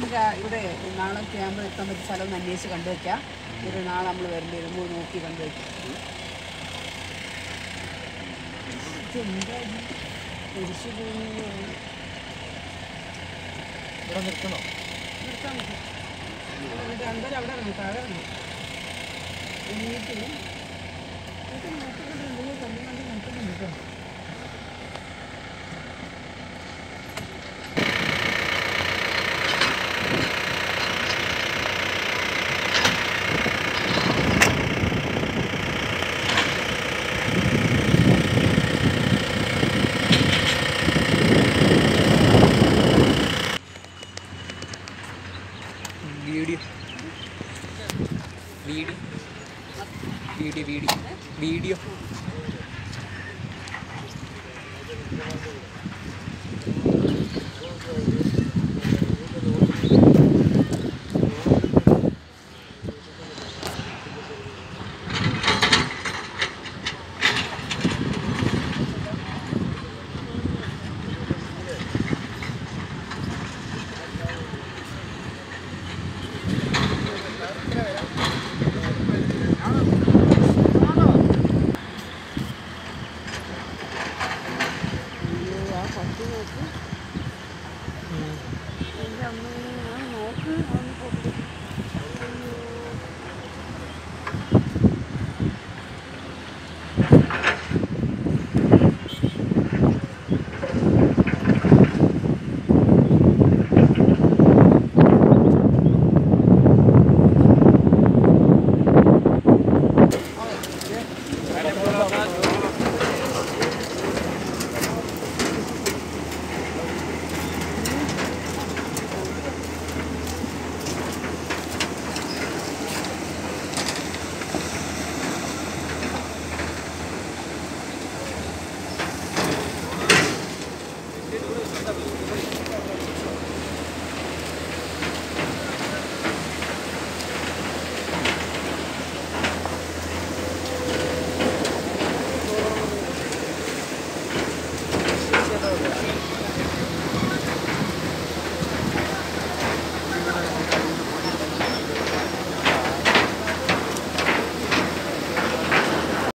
നമുക്ക് ആ ഇവിടെ നാളെ ക്യാമ്പ് എത്താൻ പറ്റിയ സ്ഥലം ഒന്ന് അന്വേഷിച്ച് കണ്ടുവയ്ക്കാം ഒരു നാളെ നമ്മൾ വരേണ്ടി വരുമ്പോൾ നോക്കി കണ്ടുവയ്ക്കാം ഇതെന്താ ഇത്? കുരിശ് ഭൂമിയില് ഇവിടെ നിർത്തണോ നിർത്താൻ പറ്റും. എന്നിട്ട് അന്തരം അവിടെ ഇറങ്ങി താഴെ ഇറങ്ങി എന്നിട്ട് ഇത് നോക്കിക്കൊണ്ട്